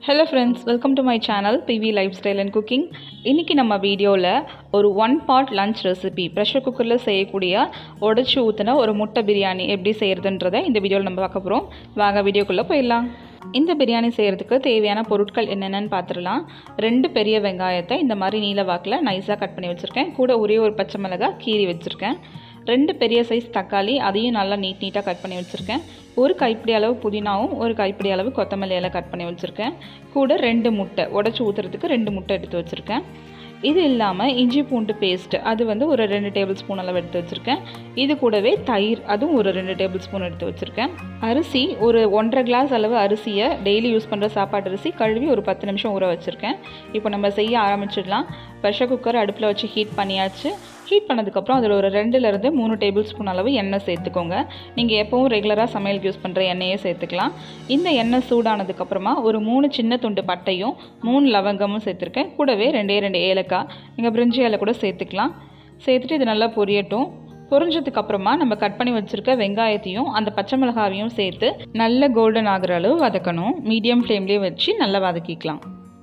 hello friends welcome to my channel PV lifestyle and cooking இன்றைக்கி நம்ம வீடியோவில் ஒரு one pot lunch recipe pressure குக்கரில் செய்யக்கூடிய உடச்சி ஊற்றின ஒரு முட்டை பிரியாணி எப்படி செய்கிறதுன்றதை இந்த வீடியோவில் நம்ம பார்க்க போகிறோம் வாங்க வீடியோக்குள்ளே போயிடலாம் இந்த பிரியாணி செய்கிறதுக்கு தேவையான பொருட்கள் என்னென்னு பார்த்துடலாம் ரெண்டு பெரிய வெங்காயத்தை இந்த மாதிரி நீல வாக்கில் நைஸாக கட் பண்ணி வச்சுருக்கேன் கூட ஒரே ஒரு பச்சை மிளகாய் கீறி வச்சுருக்கேன் ரெண்டு பெரிய சைஸ் தக்காளி அதையும் நல்லா நீட் நீட்டாக கட் பண்ணி வச்சுருக்கேன் ஒரு கைப்பிடி அளவு புதினாவும் ஒரு கைப்பிடி அளவு கொத்தமல்லி இலை கட் பண்ணி வச்சுருக்கேன் கூட ரெண்டு முட்டை உடச்சி ஊற்றுறதுக்கு ரெண்டு முட்டை எடுத்து வச்சுருக்கேன் இது இல்லாமல் இஞ்சி பூண்டு பேஸ்ட் அது வந்து ஒரு ரெண்டு டேபிள் ஸ்பூன் அளவு எடுத்து வச்சுருக்கேன் இது கூடவே தயிர் அதுவும் ஒரு ரெண்டு டேபிள் ஸ்பூன் எடுத்து வச்சுருக்கேன் அரிசி ஒரு ஒன்றரை கிளாஸ் அளவு அரிசியை டெய்லி யூஸ் பண்ணுற சாப்பாட்டு அரிசி கழுவி ஒரு பத்து நிமிஷம் ஊற வச்சுருக்கேன் இப்போ நம்ம செய்ய ஆரம்பிச்சிடலாம் ப்ரெஷர் குக்கர் அடுப்பில் வச்சு ஹீட் பண்ணியாச்சு ஹீட் பண்ணதுக்கப்புறம் அதில் ஒரு ரெண்டுலேருந்து மூணு டேபிள் ஸ்பூன் அளவு எண்ணெய் சேர்த்துக்கோங்க நீங்கள் எப்போவும் ரெகுலராக சமையலுக்கு யூஸ் பண்ணுற எண்ணெயே சேர்த்துக்கலாம் இந்த எண்ணெய் சூடானதுக்கப்புறமா ஒரு மூணு சின்ன துண்டு பட்டையும் மூணு லவங்கமும் சேர்த்துருக்கேன் கூடவே ரெண்டே ரெண்டு ஏலக்காய் நீங்கள் பிரிஞ்சி இலை கூட சேர்த்துக்கலாம் சேர்த்துட்டு இது நல்லா பொரியட்டும் பொரிஞ்சதுக்கு அப்புறமா நம்ம கட் பண்ணி வச்சுருக்க வெங்காயத்தையும் அந்த பச்சை மிளகாவையும் சேர்த்து நல்ல கோல்டன் ஆகிற அளவு வதக்கணும் மீடியம் ஃப்ளேம்லேயே வச்சு நல்லா வதக்கிக்கலாம்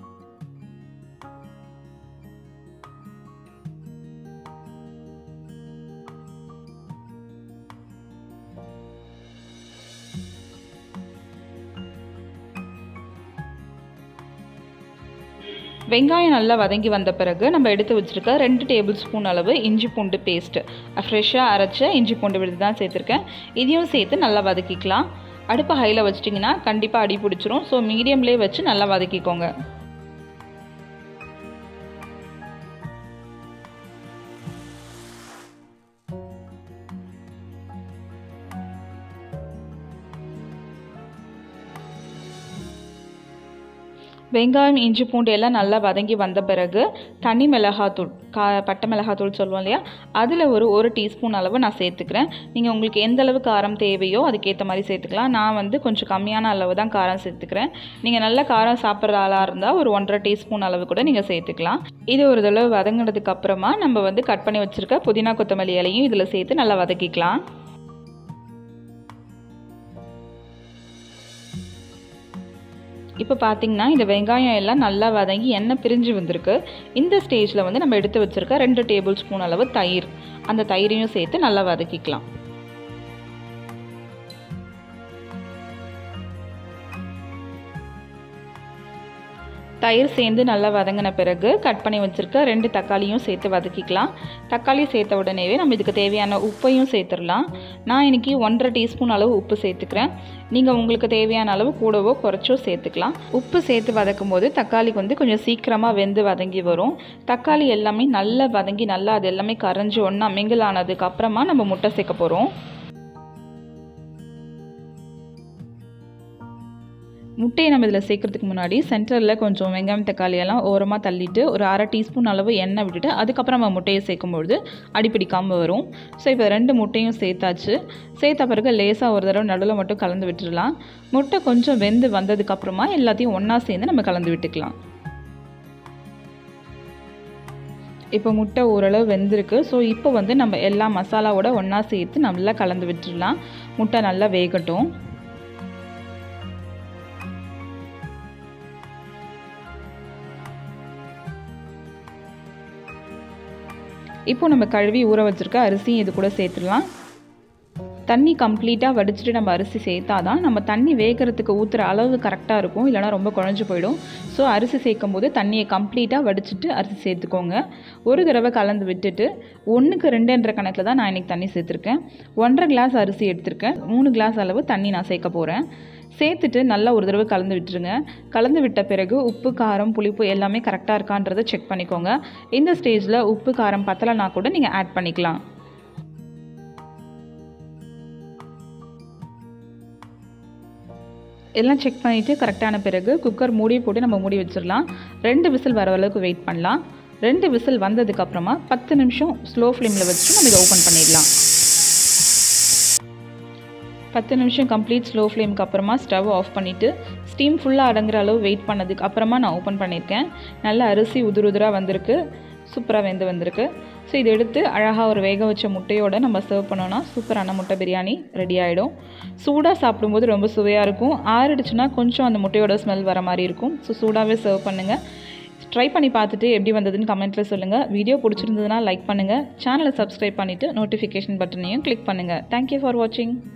வெங்காயம் நல்லா வதங்கி வந்த பிறகு நம்ம எடுத்து வச்சுருக்க ரெண்டு டேபிள் ஸ்பூன் அளவு இஞ்சி பூண்டு பேஸ்ட்டு ஃப்ரெஷ்ஷாக அரைச்ச இஞ்சி பூண்டு விழுது தான் சேர்த்துருக்கேன் இதையும் சேர்த்து நல்லா வதக்கிக்கலாம் அடுப்பை ஹையில் வச்சிட்டிங்கன்னா கண்டிப்பாக அடி பிடிச்சிரும் ஸோ மீடியம்லேயே வச்சு நல்லா வதக்கிக்கோங்க வெங்காயம் இஞ்சி பூண்டு எல்லாம் நல்லா வதங்கி வந்த பிறகு தனி மிளகாத்தூள் கா பட்டை மிளகாத்தூள் சொல்லுவோம் இல்லையா அதில் ஒரு ஒரு டீஸ்பூன் அளவு நான் சேர்த்துக்கிறேன் நீங்கள் உங்களுக்கு எந்த அளவு காரம் தேவையோ அதுக்கேற்ற மாதிரி சேர்த்துக்கலாம் நான் வந்து கொஞ்சம் கம்மியான அளவு தான் காரம் சேர்த்துக்கிறேன் நீங்கள் நல்ல காரம் சாப்பிட்ற ஆளாக இருந்தால் ஒரு ஒன்றரை டீஸ்பூன் அளவு கூட நீங்கள் சேர்த்துக்கலாம் இது ஒரு தடவை வதங்கினதுக்கு அப்புறமா நம்ம வந்து கட் பண்ணி வச்சுருக்க புதினா கொத்தமல்லி இலையும் இதில் சேர்த்து நல்லா வதக்கிக்கலாம் இப்போ பார்த்தீங்கன்னா இந்த வெங்காயம் எல்லாம் நல்லா வதங்கி எண்ணெய் பிரிஞ்சு வந்திருக்கு இந்த ஸ்டேஜில் வந்து நம்ம எடுத்து வச்சுருக்க ரெண்டு டேபிள் ஸ்பூன் அளவு தயிர் அந்த தயிரையும் சேர்த்து நல்லா வதக்கிக்கலாம் தயிர் சேர்ந்து நல்லா வதங்கின பிறகு கட் பண்ணி வச்சுருக்க ரெண்டு தக்காளியும் சேர்த்து வதக்கிக்கலாம் தக்காளி சேர்த்த உடனேவே நம்ம இதுக்கு தேவையான உப்பையும் சேர்த்துடலாம் நான் இன்றைக்கி ஒன்றரை டீஸ்பூன் அளவு உப்பு சேர்த்துக்கிறேன் நீங்கள் உங்களுக்கு தேவையான அளவு கூடவோ குறைச்சோ சேர்த்துக்கலாம் உப்பு சேர்த்து வதக்கும் போது தக்காளிக்கு வந்து கொஞ்சம் சீக்கிரமாக வெந்து வதங்கி வரும் தக்காளி எல்லாமே நல்லா வதங்கி நல்லா அது எல்லாமே கரைஞ்சி ஒன்றா மிங்கிள் ஆனதுக்கு அப்புறமா நம்ம முட்டை சேர்க்க போகிறோம் முட்டையை நம்ம இதில் சேர்க்குறதுக்கு முன்னாடி சென்டரில் கொஞ்சம் வெங்காயம் தக்காளியெல்லாம் ஓரமாக தள்ளிட்டு ஒரு அரை டீஸ்பூன் அளவு எண்ணெய் விட்டுட்டு அதுக்கப்புறம் நம்ம முட்டையை சேர்க்கும்பொழுது அடிப்பிடிக்காமல் வரும் ஸோ இப்போ ரெண்டு முட்டையும் சேர்த்தாச்சு சேர்த்த பிறகு லேசாக ஒரு தடவை நடுவில் மட்டும் கலந்து விட்டுடலாம் முட்டை கொஞ்சம் வெந்து வந்ததுக்கப்புறமா எல்லாத்தையும் ஒன்றா சேர்ந்து நம்ம கலந்து விட்டுக்கலாம் இப்போ முட்டை ஓரளவு வெந்திருக்கு ஸோ இப்போ வந்து நம்ம எல்லா மசாலாவோட ஒன்றா சேர்த்து நல்லா கலந்து விட்டுடலாம் முட்டை நல்லா வேகட்டும் இப்போ நம்ம கழுவி ஊற வச்சுருக்க அரிசியும் இது கூட சேர்த்துடலாம் தண்ணி கம்ப்ளீட்டாக வடிச்சிட்டு நம்ம அரிசி சேர்த்தா தான் நம்ம தண்ணி வேகிறதுக்கு ஊற்றுற அளவு கரெக்டாக இருக்கும் இல்லைனா ரொம்ப குழஞ்சி போயிடும் ஸோ அரிசி சேர்க்கும் போது தண்ணியை கம்ப்ளீட்டாக வடிச்சிட்டு அரிசி சேர்த்துக்கோங்க ஒரு தடவை கலந்து விட்டுட்டு ஒன்றுக்கு ரெண்டுன்ற கணக்கில் தான் நான் இன்றைக்கி தண்ணி சேர்த்துருக்கேன் ஒன்றரை கிளாஸ் அரிசி எடுத்திருக்கேன் மூணு கிளாஸ் அளவு தண்ணி நான் சேர்க்க போகிறேன் சேர்த்துட்டு நல்லா ஒரு தடவை கலந்து விட்டுருங்க கலந்து விட்ட பிறகு உப்பு காரம் புளிப்பு எல்லாமே கரெக்டாக இருக்கான்றதை செக் பண்ணிக்கோங்க இந்த ஸ்டேஜில் உப்பு காரம் பத்தலைனா கூட நீங்கள் ஆட் பண்ணிக்கலாம் எல்லாம் செக் பண்ணிவிட்டு கரெக்டான பிறகு குக்கர் மூடி போட்டு நம்ம மூடி வச்சிடலாம் ரெண்டு விசில் வர அளவுக்கு வெயிட் பண்ணலாம் ரெண்டு விசில் வந்ததுக்கப்புறமா பத்து நிமிஷம் ஸ்லோ ஃப்ளேமில் வச்சுட்டு நம்ம இதை ஓப்பன் பண்ணிடலாம் பத்து நிமிஷம் கம்ப்ளீட் ஸ்லோ ஃப்ளேமுக்கு அப்புறமா ஸ்டவ் ஆஃப் பண்ணிவிட்டு ஸ்டீம் ஃபுல்லாக அடங்குற அளவு வெயிட் பண்ணதுக்கு அப்புறமா நான் ஓப்பன் பண்ணியிருக்கேன் நல்ல அரிசி உதிர் உதிராக வந்திருக்கு சூப்பராக வெந்து வந்திருக்கு ஸோ இதை எடுத்து அழகாக ஒரு வேக வச்ச முட்டையோட நம்ம சர்வ் பண்ணோன்னா சூப்பரான முட்டை பிரியாணி ரெடி ஆகிடும் சூடாக சாப்பிடும்போது ரொம்ப சுவையாக இருக்கும் ஆறிடுச்சுன்னா கொஞ்சம் அந்த முட்டையோட ஸ்மெல் வர மாதிரி இருக்கும் ஸோ சூடாகவே சர்வ் பண்ணுங்கள் ட்ரை பண்ணி பார்த்துட்டு எப்படி வந்ததுன்னு கமெண்ட்டில் சொல்லுங்கள் வீடியோ பிடிச்சிருந்ததுன்னா லைக் பண்ணுங்கள் சேனலை சப்ஸ்கிரைப் பண்ணிவிட்டு நோட்டிஃபிகேஷன் பட்டனையும் கிளிக் பண்ணுங்கள் தேங்க்யூ ஃபார் வாட்சிங்